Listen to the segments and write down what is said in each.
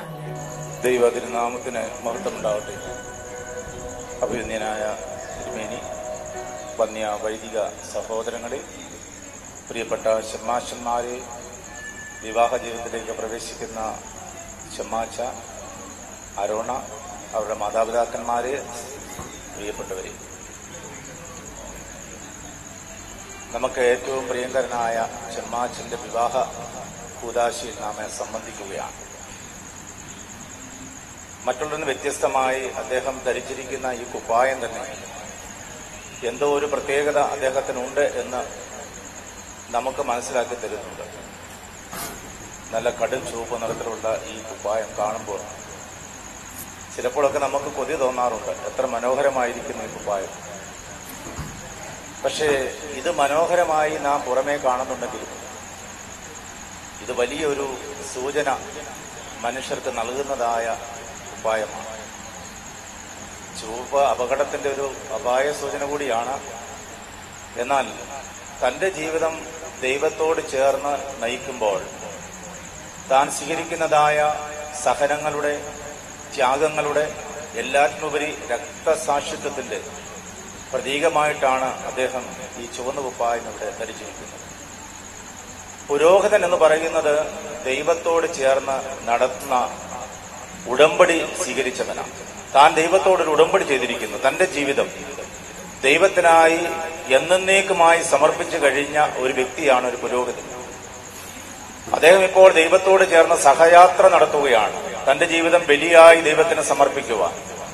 ദൈവ തിരുനാമത്തിന് മഹത്വമുണ്ടാവട്ടെ അഭിനന്ദനായ തിരുമേനി വന്യ വൈദിക സഹോദരങ്ങളെ പ്രിയപ്പെട്ട ഷമ്മാശന്മാരെ വിവാഹ ജീവിതത്തിലേക്ക് പ്രവേശിക്കുന്ന ഷമ്മാച്ച അരോണ അവരുടെ മാതാപിതാക്കന്മാരെ പ്രിയപ്പെട്ടവരെ നമുക്ക് ഏറ്റവും പ്രിയങ്കരനായ ഷമ്മാച്ചന്റെ വിവാഹ കൂതാശിയിൽ നാം സംബന്ധിക്കുകയാണ് മറ്റുള്ളതിന് വ്യത്യസ്തമായി അദ്ദേഹം ധരിച്ചിരിക്കുന്ന ഈ കുപ്പായം തന്നെ എന്തോ ഒരു പ്രത്യേകത അദ്ദേഹത്തിനുണ്ട് എന്ന് നമുക്ക് മനസ്സിലാക്കി തരുന്നുണ്ട് നല്ല കടും ചുവപ്പ് നിറത്തിലുള്ള ഈ കുപ്പായം കാണുമ്പോൾ ചിലപ്പോഴൊക്കെ നമുക്ക് കൊതി തോന്നാറുണ്ട് എത്ര മനോഹരമായിരിക്കുന്നു ഈ കുപ്പായം പക്ഷേ ഇത് മനോഹരമായി നാം പുറമേ കാണുന്നുണ്ടെങ്കിലും ഇത് വലിയൊരു സൂചന മനുഷ്യർക്ക് നൽകുന്നതായ ഉപായമാണ് ചുവപ്പ് അപകടത്തിന്റെ ഒരു അപായ സൂചന കൂടിയാണ് എന്നാൽ തന്റെ ജീവിതം ദൈവത്തോട് ചേർന്ന് നയിക്കുമ്പോൾ താൻ സ്വീകരിക്കുന്നതായ സഹനങ്ങളുടെ ത്യാഗങ്ങളുടെ എല്ലാറ്റിനുപരി രക്തസാക്ഷിത്വത്തിന്റെ പ്രതീകമായിട്ടാണ് അദ്ദേഹം ഈ ചുവന്ന കുപ്പായം ഇവിടെ ധരിച്ചിരിക്കുന്നത് പുരോഹിതൻ എന്ന് പറയുന്നത് ദൈവത്തോട് ചേർന്ന് നടത്തുന്ന ഉടമ്പടി സ്വീകരിച്ചവനാണ് താൻ ദൈവത്തോടൊരു ഉടമ്പടി ചെയ്തിരിക്കുന്നു തന്റെ ജീവിതം ദൈവത്തിനായി എന്നേക്കുമായി സമർപ്പിച്ചു കഴിഞ്ഞ ഒരു വ്യക്തിയാണ് ഒരു പുരോഹിതൻ അദ്ദേഹം ഇപ്പോൾ ദൈവത്തോട് ചേർന്ന് സഹയാത്ര നടത്തുകയാണ് തന്റെ ജീവിതം ബലിയായി ദൈവത്തിന് സമർപ്പിക്കുവാൻ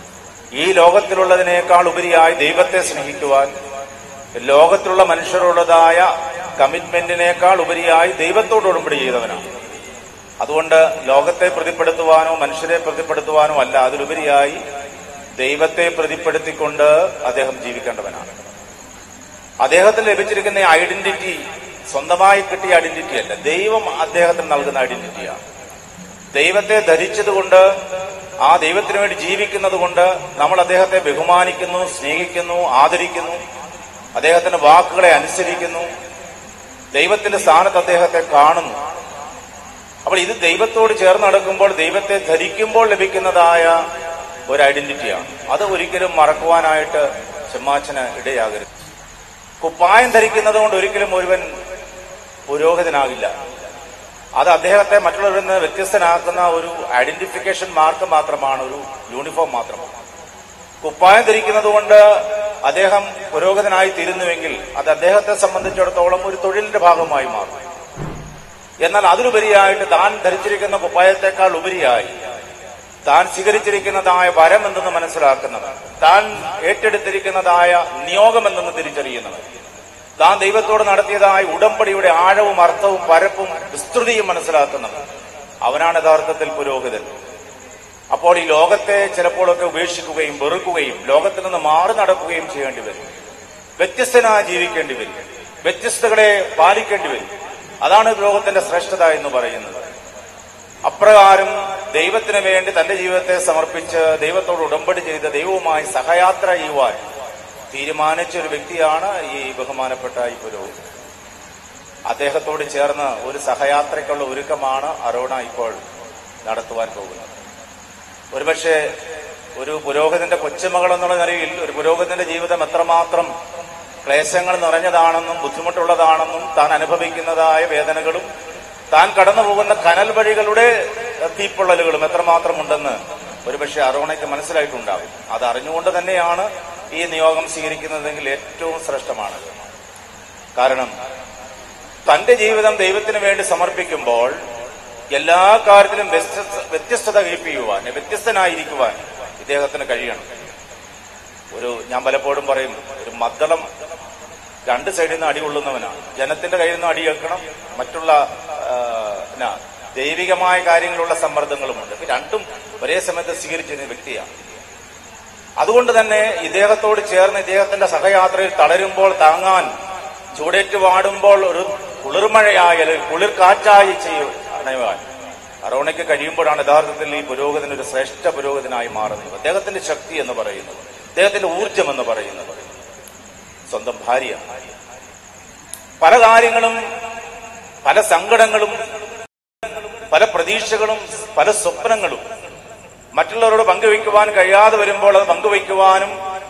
ഈ ലോകത്തിലുള്ളതിനേക്കാൾ ഉപരിയായി ദൈവത്തെ സ്നേഹിക്കുവാൻ ലോകത്തിലുള്ള മനുഷ്യരുള്ളതായ കമ്മിറ്റ്മെന്റിനേക്കാൾ ഉപരിയായി ദൈവത്തോട് ഉടമ്പടി ചെയ്തവനാണ് അതുകൊണ്ട് ലോകത്തെ പ്രതിപ്പെടുത്തുവാനോ മനുഷ്യരെ പ്രതിപ്പെടുത്തുവാനോ അല്ല അതിലുപരിയായി ദൈവത്തെ പ്രതിപ്പെടുത്തിക്കൊണ്ട് അദ്ദേഹം ജീവിക്കേണ്ടവനാണ് അദ്ദേഹത്തിന് ലഭിച്ചിരിക്കുന്ന ഐഡന്റിറ്റി സ്വന്തമായി കിട്ടിയ ഐഡന്റിറ്റി അല്ല ദൈവം അദ്ദേഹത്തിന് നൽകുന്ന ഐഡന്റിറ്റിയാണ് ദൈവത്തെ ധരിച്ചതുകൊണ്ട് ആ ദൈവത്തിന് വേണ്ടി ജീവിക്കുന്നത് കൊണ്ട് നമ്മൾ അദ്ദേഹത്തെ ബഹുമാനിക്കുന്നു സ്നേഹിക്കുന്നു ആദരിക്കുന്നു അദ്ദേഹത്തിന്റെ വാക്കുകളെ അനുസരിക്കുന്നു ദൈവത്തിന്റെ സ്ഥാനത്ത് അദ്ദേഹത്തെ കാണുന്നു അപ്പോൾ ഇത് ദൈവത്തോട് ചേർന്ന് നടക്കുമ്പോൾ ദൈവത്തെ ധരിക്കുമ്പോൾ ലഭിക്കുന്നതായ ഒരു ഐഡന്റിറ്റിയാണ് അത് ഒരിക്കലും മറക്കുവാനായിട്ട് ചെമ്മാച്ചന് ഇടയാകരുത് കുപ്പായം ധരിക്കുന്നത് കൊണ്ട് ഒരിക്കലും ഒരുവൻ പുരോഹിതനാകില്ല അത് അദ്ദേഹത്തെ മറ്റുള്ളവരിൽ നിന്ന് വ്യത്യസ്തനാക്കുന്ന ഒരു ഐഡന്റിഫിക്കേഷൻ മാർക്ക് മാത്രമാണ് ഒരു യൂണിഫോം മാത്രമാണ് കുപ്പായം ധരിക്കുന്നത് കൊണ്ട് അദ്ദേഹം പുരോഹിതനായി തീരുന്നുവെങ്കിൽ അത് അദ്ദേഹത്തെ സംബന്ധിച്ചിടത്തോളം ഒരു തൊഴിലിന്റെ ഭാഗമായി മാറും എന്നാൽ അതിലുപരിയായിട്ട് താൻ ധരിച്ചിരിക്കുന്ന കുപ്പായത്തെക്കാൾ ഉപരിയായി താൻ സ്വീകരിച്ചിരിക്കുന്നതായ വരം എന്തെന്ന് മനസ്സിലാക്കുന്നവർ താൻ ഏറ്റെടുത്തിരിക്കുന്നതായ നിയോഗം എന്തെന്ന് തിരിച്ചറിയുന്നവർ താൻ ദൈവത്തോട് നടത്തിയതായ ഉടമ്പടിയുടെ ആഴവും അർത്ഥവും പരപ്പും വിസ്തൃതിയും മനസ്സിലാക്കുന്നവർ അവനാണ് യഥാർത്ഥത്തിൽ പുരോഹിതൻ അപ്പോൾ ഈ ലോകത്തെ ചിലപ്പോഴൊക്കെ ഉപേക്ഷിക്കുകയും വെറുക്കുകയും ലോകത്തിൽ നിന്ന് മാറി നടക്കുകയും ചെയ്യേണ്ടി വരും വ്യത്യസ്തനായി ജീവിക്കേണ്ടി വരും വ്യത്യസ്തകളെ പാലിക്കേണ്ടി വരും അതാണ് ലോകത്തിന്റെ ശ്രേഷ്ഠത എന്ന് പറയുന്നത് അപ്രകാരം ദൈവത്തിന് വേണ്ടി തന്റെ ജീവിതത്തെ സമർപ്പിച്ച് ദൈവത്തോട് ഉടമ്പടി ചെയ്ത് ദൈവവുമായി സഹയാത്ര ചെയ്യുവാൻ തീരുമാനിച്ച ഒരു വ്യക്തിയാണ് ഈ ബഹുമാനപ്പെട്ട ഈ പുരോഹിതൻ അദ്ദേഹത്തോട് ചേർന്ന് ഒരു സഹയാത്രയ്ക്കുള്ള ഒരുക്കമാണ് അരോണ ഇപ്പോൾ നടത്തുവാൻ പോകുന്നത് ഒരുപക്ഷെ ഒരു പുരോഹിതന്റെ കൊച്ചുമകൾ എന്നുള്ള നിലയിൽ ഒരു പുരോഹിതന്റെ ജീവിതം എത്രമാത്രം ക്ലേശങ്ങൾ നിറഞ്ഞതാണെന്നും ബുദ്ധിമുട്ടുള്ളതാണെന്നും താൻ അനുഭവിക്കുന്നതായ വേദനകളും താൻ കടന്നു പോകുന്ന കനൽ വഴികളുടെ തീപ്പൊള്ളലുകളും എത്രമാത്രം ഉണ്ടെന്ന് ഒരുപക്ഷെ അറോണയ്ക്ക് മനസ്സിലായിട്ടുണ്ടാകും അത് അറിഞ്ഞുകൊണ്ട് തന്നെയാണ് ഈ നിയോഗം സ്വീകരിക്കുന്നതെങ്കിൽ ഏറ്റവും ശ്രേഷ്ഠമാണ് കാരണം തന്റെ ജീവിതം ദൈവത്തിന് വേണ്ടി സമർപ്പിക്കുമ്പോൾ എല്ലാ കാര്യത്തിലും വ്യത്യസ്ത വ്യത്യസ്തത കൽപ്പിക്കുവാൻ വ്യത്യസ്തനായിരിക്കുവാൻ ഇദ്ദേഹത്തിന് കഴിയണം ഒരു ഞാൻ പലപ്പോഴും പറയും ഒരു മദ്ദളം രണ്ട് സൈഡിൽ നിന്ന് അടി കൊള്ളുന്നവനാണ് ജനത്തിന്റെ കയ്യിൽ നിന്ന് അടി കേൾക്കണം മറ്റുള്ള ആ, എന്നാ, ദൈവികമായ കാര്യങ്ങളുള്ള സമ്മർദ്ദങ്ങളുമുണ്ട് ഇത് രണ്ടും ഒരേ സമയത്ത് സ്വീകരിച്ചിരുന്ന വ്യക്തിയാണ് അതുകൊണ്ട് തന്നെ ഇദ്ദേഹത്തോട് ചേർന്ന് ഇദ്ദേഹത്തിന്റെ സഹയാത്രയിൽ തളരുമ്പോൾ താങ്ങാൻ ചൂടേറ്റ് വാടുമ്പോൾ ഒരു കുളിർമഴയായി അല്ലെങ്കിൽ കുളിർ കാറ്റായി ചെയ്യുവാൻ അറോണയ്ക്ക് കഴിയുമ്പോഴാണ് യഥാർത്ഥത്തിൽ ഈ പുരോഗതിന് ഒരു ശ്രേഷ്ഠ പുരോഗതിനായി മാറുന്നത് അദ്ദേഹത്തിന്റെ ശക്തി എന്ന് പറയുന്നത് അദ്ദേഹത്തിന്റെ ഊർജം എന്ന് പറയുന്നത് സ്വന്തം ഭാര്യ പല കാര്യങ്ങളും പല സങ്കടങ്ങളും പല പ്രതീക്ഷകളും പല സ്വപ്നങ്ങളും മറ്റുള്ളവരോട് പങ്കുവയ്ക്കുവാൻ കഴിയാതെ വരുമ്പോൾ അത് പങ്കുവയ്ക്കുവാനും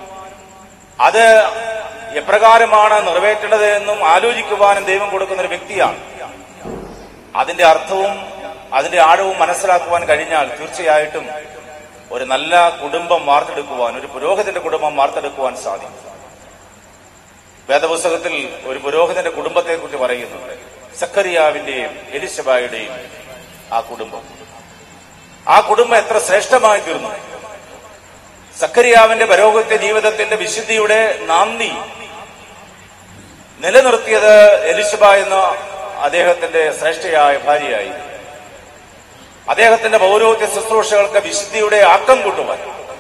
അത് എപ്രകാരമാണ് നിറവേറ്റേണ്ടത് എന്നും ആലോചിക്കുവാനും ദൈവം കൊടുക്കുന്ന ഒരു വ്യക്തിയാണ് അതിന്റെ അർത്ഥവും അതിന്റെ ആഴവും മനസ്സിലാക്കുവാൻ കഴിഞ്ഞാൽ തീർച്ചയായിട്ടും ഒരു നല്ല കുടുംബം വാർത്തെടുക്കുവാൻ ഒരു പുരോഹിതന്റെ കുടുംബം വാർത്തെടുക്കുവാൻ സാധിക്കും വേദപുസ്തകത്തിൽ ഒരു പുരോഹിതന്റെ കുടുംബത്തെക്കുറിച്ച് പറയുന്നുണ്ട് സക്കറിയാവിന്റെയും എലിശബായുടെയും ആ കുടുംബം ആ കുടുംബം എത്ര ശ്രേഷ്ഠമായി തീർന്നു സക്കറിയാവിന്റെ പരോഹിത്യ ജീവിതത്തിന്റെ വിശുദ്ധിയുടെ നാന്ദി നിലനിർത്തിയത് എലിശബ എന്ന അദ്ദേഹത്തിന്റെ ശ്രേഷ്ഠയായ ഭാര്യയായി അദ്ദേഹത്തിന്റെ പൗരോഹിത്യ ശുശ്രൂഷകൾക്ക് വിശുദ്ധിയുടെ ആക്കം കൂട്ടുവാൻ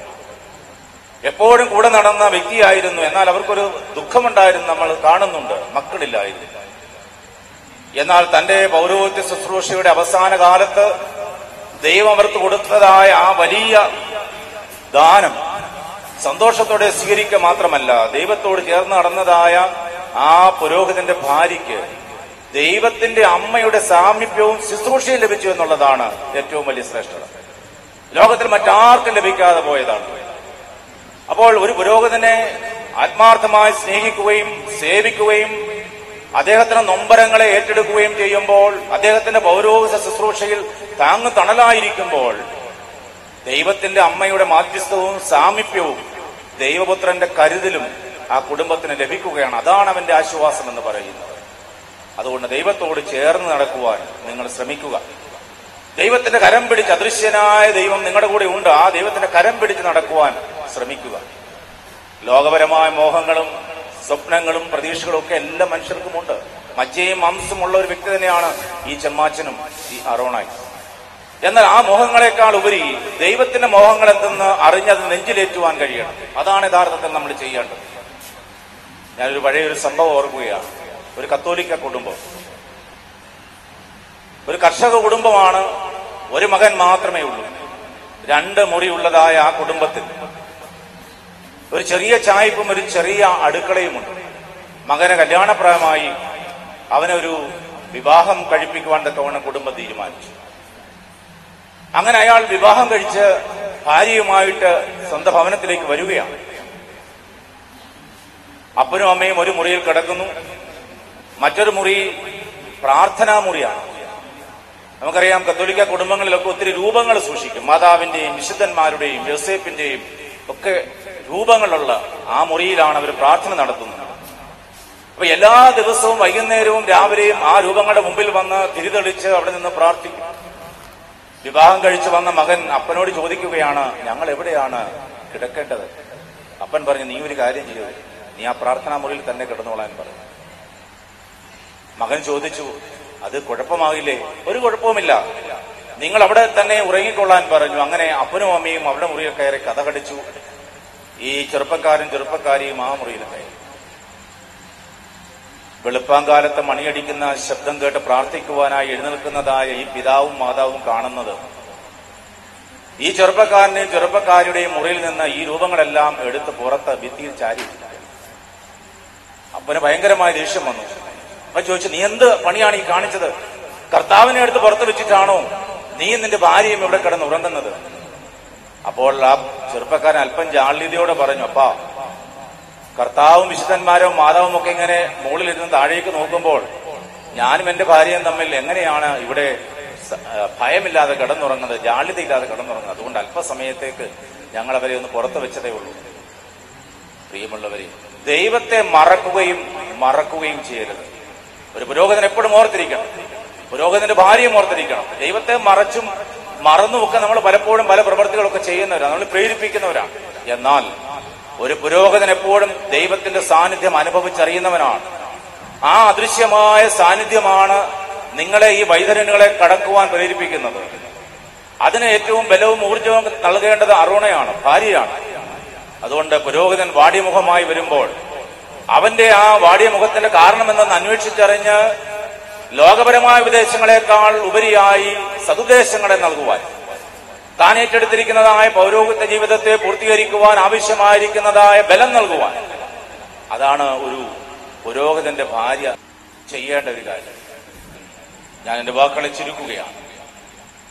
എപ്പോഴും കൂടെ നടന്ന വ്യക്തിയായിരുന്നു എന്നാൽ അവർക്കൊരു ദുഃഖമുണ്ടായിരുന്നു നമ്മൾ കാണുന്നുണ്ട് മക്കളില്ലായിരുന്നു എന്നാൽ തന്റെ പൗരോഹിത്യ ശുശ്രൂഷയുടെ അവസാന കാലത്ത് ദൈവം അവർക്ക് കൊടുത്തതായ ആ വലിയ ദാനം സന്തോഷത്തോടെ സ്വീകരിക്കുക മാത്രമല്ല ദൈവത്തോട് ചേർന്ന് നടന്നതായ ആ പുരോഹിതന്റെ ഭാര്യയ്ക്ക് ദൈവത്തിന്റെ അമ്മയുടെ സാമീപ്യവും ശുശ്രൂഷയും ലഭിച്ചു എന്നുള്ളതാണ് ഏറ്റവും വലിയ ശ്രേഷ്ഠത ലോകത്തിൽ മറ്റാർക്കും ലഭിക്കാതെ പോയതാണ് അപ്പോൾ ഒരു പുരോഹിതനെ ആത്മാർത്ഥമായി സ്നേഹിക്കുകയും സേവിക്കുകയും അദ്ദേഹത്തിന് നൊമ്പരങ്ങളെ ഏറ്റെടുക്കുകയും ചെയ്യുമ്പോൾ അദ്ദേഹത്തിന്റെ പൗരോഹിത ശുശ്രൂഷയിൽ താങ്ങു തണലായിരിക്കുമ്പോൾ ദൈവത്തിന്റെ അമ്മയുടെ മാധ്യസ്ഥവും സാമീപ്യവും ദൈവപുത്രന്റെ കരുതലും ആ കുടുംബത്തിന് ലഭിക്കുകയാണ് അതാണ് അവന്റെ ആശ്വാസം എന്ന് പറയുന്നത് അതുകൊണ്ട് ദൈവത്തോട് ചേർന്ന് നടക്കുവാൻ നിങ്ങൾ ശ്രമിക്കുക ദൈവത്തിന്റെ കരം പിടിച്ച് അദൃശ്യനായ ദൈവം നിങ്ങളുടെ കൂടെ ഉണ്ട് ആ ദൈവത്തിന്റെ കരം പിടിച്ച് നടക്കുവാൻ ശ്രമിക്കുക ലോകപരമായ മോഹങ്ങളും സ്വപ്നങ്ങളും പ്രതീക്ഷകളും ഒക്കെ എല്ലാ മനുഷ്യർക്കുമുണ്ട് മജ്ജയും മാംസമുള്ള ഒരു വ്യക്തി തന്നെയാണ് ഈ ചെമ്മാച്ചനും ഈ അറോണായി എന്നാൽ ആ മോഹങ്ങളെക്കാൾ ഉപരി ദൈവത്തിന്റെ മോഹങ്ങൾ എന്തെന്ന് അറിഞ്ഞത് നെഞ്ചിലേറ്റുവാൻ കഴിയണം അതാണ് യഥാർത്ഥത്തിൽ നമ്മൾ ചെയ്യേണ്ടത് ഞാനൊരു പഴയൊരു സംഭവം ഓർക്കുകയാണ് ഒരു കത്തോലിക്ക കുടുംബം ഒരു കർഷക കുടുംബമാണ് ഒരു മകൻ മാത്രമേ ഉള്ളൂ രണ്ട് മുറിയുള്ളതായ ആ കുടുംബത്തിൽ ഒരു ചെറിയ ചായപ്പും ഒരു ചെറിയ അടുക്കളയുമുണ്ട് മകന് കല്യാണപ്രായമായി അവനൊരു വിവാഹം കഴിപ്പിക്കുവാൻ തക്കവണ്ണം കുടുംബം തീരുമാനിച്ചു അങ്ങനെ അയാൾ വിവാഹം കഴിച്ച് ഭാര്യയുമായിട്ട് സ്വന്തം ഭവനത്തിലേക്ക് വരികയാണ് അപ്പനും അമ്മയും ഒരു മുറിയിൽ കിടക്കുന്നു മറ്റൊരു മുറി പ്രാർത്ഥനാ മുറിയാണ് നമുക്കറിയാം കത്തോലിക്ക കുടുംബങ്ങളിലൊക്കെ ഒത്തിരി രൂപങ്ങൾ സൂക്ഷിക്കും മാതാവിന്റെയും വിശുദ്ധന്മാരുടെയും യോസേപ്പിന്റെയും ഒക്കെ രൂപങ്ങളുള്ള ആ മുറിയിലാണ് അവർ പ്രാർത്ഥന നടത്തുന്നത് അപ്പൊ എല്ലാ ദിവസവും വൈകുന്നേരവും രാവിലെയും ആ രൂപങ്ങളുടെ മുമ്പിൽ വന്ന് തിരിതെളിച്ച് അവിടെ നിന്ന് പ്രാർത്ഥിക്കും വിവാഹം കഴിച്ചു വന്ന മകൻ അപ്പനോട് ചോദിക്കുകയാണ് ഞങ്ങൾ എവിടെയാണ് കിടക്കേണ്ടത് അപ്പൻ പറഞ്ഞു നീ ഒരു കാര്യം ചെയ്യൂ നീ ആ പ്രാർത്ഥനാ മുറിയിൽ തന്നെ കിടന്നോളാൻ പറഞ്ഞു മകൻ ചോദിച്ചു അത് കുഴപ്പമാകില്ലേ ഒരു കുഴപ്പവുമില്ല നിങ്ങൾ അവിടെ തന്നെ ഉറങ്ങിക്കൊള്ളാൻ പറഞ്ഞു അങ്ങനെ അപ്പനും അമ്മയും അവിടെ മുറിയിൽ കയറി കഥ കടിച്ചു ഈ ചെറുപ്പക്കാരും ചെറുപ്പക്കാരിയും ആ മുറിയിൽ കയറി വെളുപ്പാങ്കാലത്ത് മണിയടിക്കുന്ന ശബ്ദം കേട്ട് പ്രാർത്ഥിക്കുവാനായി എഴുന്നേൽക്കുന്നതായ ഈ പിതാവും മാതാവും കാണുന്നത് ഈ ചെറുപ്പക്കാരന്റെയും ചെറുപ്പക്കാരുടെയും മുറിയിൽ നിന്ന് ഈ രൂപങ്ങളെല്ലാം എടുത്ത് പുറത്ത് ഭിത്തിയിൽ ചാരി അപ്പന് ഭയങ്കരമായ ദേഷ്യം വന്നു അപ്പൊ ചോദിച്ചു നീ എന്ത് പണിയാണ് ഈ കാണിച്ചത് കർത്താവിനെ എടുത്ത് പുറത്ത് വെച്ചിട്ടാണോ നീ നിന്റെ ഭാര്യയും ഇവിടെ കിടന്ന് ഉറങ്ങുന്നത് അപ്പോൾ ആ ചെറുപ്പക്കാരൻ അല്പം ജാള്യതയോടെ പറഞ്ഞു അപ്പാ കർത്താവും വിശുദ്ധന്മാരും മാതാവും ഒക്കെ ഇങ്ങനെ മുകളിലിരുന്ന് താഴേക്ക് നോക്കുമ്പോൾ ഞാനും എന്റെ ഭാര്യയും തമ്മിൽ എങ്ങനെയാണ് ഇവിടെ സ- ആ, ഭയമില്ലാതെ കിടന്നുറങ്ങുന്നത് ജാള്യതയില്ലാതെ കിടന്നുറങ്ങുന്നത് അതുകൊണ്ട് അല്പസമയത്തേക്ക് ഞങ്ങൾ അവരെ ഒന്ന് പുറത്ത് വെച്ചതേ ഉള്ളൂ പ്രിയമുള്ളവരെ ദൈവത്തെ മറക്കുകയും മറക്കുകയും ചെയ്യരുത് ഒരു പുരോഗതൻ എപ്പോഴും ഓർത്തിരിക്കണം പുരോഗതിന്റെ ഭാര്യയും ഓർത്തിരിക്കണം ദൈവത്തെ മറച്ചും മറന്നുമൊക്കെ നമ്മൾ പലപ്പോഴും പല പ്രവൃത്തികളൊക്കെ ചെയ്യുന്നവരാണ് നമ്മൾ പ്രേരിപ്പിക്കുന്നവരാണ് എന്നാൽ ഒരു പുരോഗതൻ എപ്പോഴും ദൈവത്തിന്റെ സാന്നിധ്യം അനുഭവിച്ചറിയുന്നവനാണ് ആ അദൃശ്യമായ സാന്നിധ്യമാണ് നിങ്ങളെ ഈ വൈതരനുകളെ കടക്കുവാൻ പ്രേരിപ്പിക്കുന്നത് അതിന് ഏറ്റവും ബലവും ഊർജവും നൽകേണ്ടത് അറുണയാണ് ഭാര്യയാണ് അതുകൊണ്ട് പുരോഹിതൻ വാടിമുഖമായി വരുമ്പോൾ അവന്റെ ആ വാടിയ മുഖത്തിന്റെ കാരണമെന്തെന്ന് അന്വേഷിച്ചറിഞ്ഞ് ലോകപരമായ ഉപദേശങ്ങളെക്കാൾ ഉപരിയായി സതുദ്ദേശങ്ങളെ നൽകുവാൻ താൻ ഏറ്റെടുത്തിരിക്കുന്നതായ പൗരോഹിത്യ ജീവിതത്തെ പൂർത്തീകരിക്കുവാൻ ആവശ്യമായിരിക്കുന്നതായ ബലം നൽകുവാൻ അതാണ് ഒരു പുരോഹിതന്റെ ഭാര്യ ചെയ്യേണ്ട ഒരു കാര്യം ഞാൻ എന്റെ വാക്കുകളെ ചുരുക്കുകയാണ്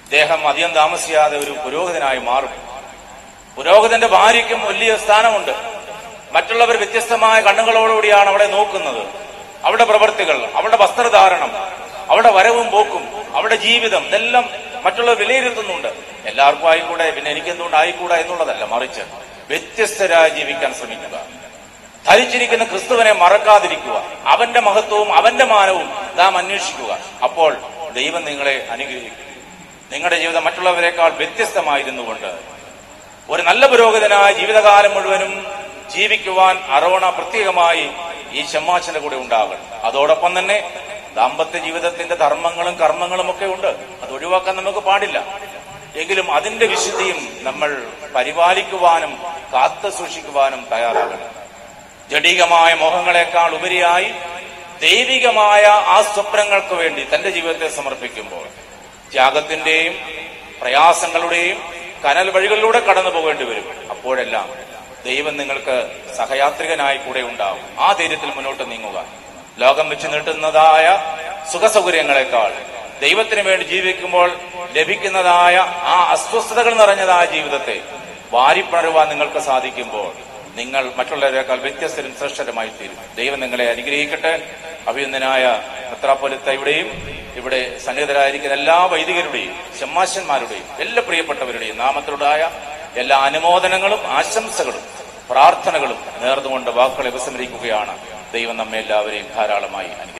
ഇദ്ദേഹം അധികം താമസിയാതെ ഒരു പുരോഹിതനായി മാറും പുരോഹിതന്റെ ഭാര്യയ്ക്കും വലിയ സ്ഥാനമുണ്ട് മറ്റുള്ളവർ വ്യത്യസ്തമായ കണ്ണുകളോടുകൂടിയാണ് അവിടെ നോക്കുന്നത് അവരുടെ പ്രവർത്തികൾ അവരുടെ വസ്ത്രധാരണം അവരുടെ വരവും പോക്കും അവരുടെ ജീവിതം ഇതെല്ലാം മറ്റുള്ളവർ വിലയിരുത്തുന്നുണ്ട് എല്ലാവർക്കും ആയിക്കൂടെ പിന്നെ എനിക്കെന്തുകൊണ്ട് ആയിക്കൂടാ എന്നുള്ളതല്ല മറിച്ച് വ്യത്യസ്തരായി ജീവിക്കാൻ ശ്രമിക്കുക ധരിച്ചിരിക്കുന്ന ക്രിസ്തുവിനെ മറക്കാതിരിക്കുക അവന്റെ മഹത്വവും അവന്റെ മാനവും നാം അന്വേഷിക്കുക അപ്പോൾ ദൈവം നിങ്ങളെ അനുഗ്രഹിക്കും നിങ്ങളുടെ ജീവിതം മറ്റുള്ളവരെക്കാൾ വ്യത്യസ്തമായിരുന്നുകൊണ്ട് ഒരു നല്ല പുരോഹിതനായ ജീവിതകാലം മുഴുവനും ജീവിക്കുവാൻ അറോണ പ്രത്യേകമായി ഈ ഷമ്മാച്ചന്റെ കൂടെ ഉണ്ടാകണം അതോടൊപ്പം തന്നെ ദാമ്പത്യ ജീവിതത്തിന്റെ ധർമ്മങ്ങളും കർമ്മങ്ങളും ഒക്കെ ഉണ്ട് അത് ഒഴിവാക്കാൻ നമുക്ക് പാടില്ല എങ്കിലും അതിന്റെ വിശുദ്ധിയും നമ്മൾ പരിപാലിക്കുവാനും കാത്തു സൂക്ഷിക്കുവാനും തയ്യാറാകണം ജഡികമായ മോഹങ്ങളെക്കാൾ ഉപരിയായി ദൈവികമായ ആ സ്വപ്നങ്ങൾക്ക് വേണ്ടി തന്റെ ജീവിതത്തെ സമർപ്പിക്കുമ്പോൾ ത്യാഗത്തിന്റെയും പ്രയാസങ്ങളുടെയും കനൽ വഴികളിലൂടെ കടന്നു പോകേണ്ടി വരും അപ്പോഴെല്ലാം ദൈവം നിങ്ങൾക്ക് സഹയാത്രികനായി കൂടെ ഉണ്ടാവും ആ ധൈര്യത്തിൽ മുന്നോട്ട് നീങ്ങുക ലോകം വെച്ച് നീട്ടുന്നതായ സുഖസൗകര്യങ്ങളെക്കാൾ ദൈവത്തിന് വേണ്ടി ജീവിക്കുമ്പോൾ ലഭിക്കുന്നതായ ആ അസ്വസ്ഥതകൾ നിറഞ്ഞതായ ജീവിതത്തെ വാരിപ്പണരുവാൻ നിങ്ങൾക്ക് സാധിക്കുമ്പോൾ നിങ്ങൾ മറ്റുള്ളവരെക്കാൾ വ്യത്യസ്തരും ശ്രേഷ്ഠരുമായി തീരും ദൈവം നിങ്ങളെ അനുഗ്രഹിക്കട്ടെ അഭിനന്ദനായ മെത്രാപ്പൊലിത്തയുടെയും ഇവിടെ സന്നിഹിതരായിരിക്കുന്ന എല്ലാ വൈദികരുടെയും ഷമ്മാശന്മാരുടെയും എല്ലാ പ്രിയപ്പെട്ടവരുടെയും നാമത്തിലുടായ എല്ലാ അനുമോദനങ്ങളും ആശംസകളും പ്രാർത്ഥനകളും നേർന്നുകൊണ്ട് വാക്കുകളെ ഉപസംഹരിക്കുകയാണ് ദൈവം നമ്മെ എല്ലാവരെയും ധാരാളമായി അനുഗ്രഹിക്കും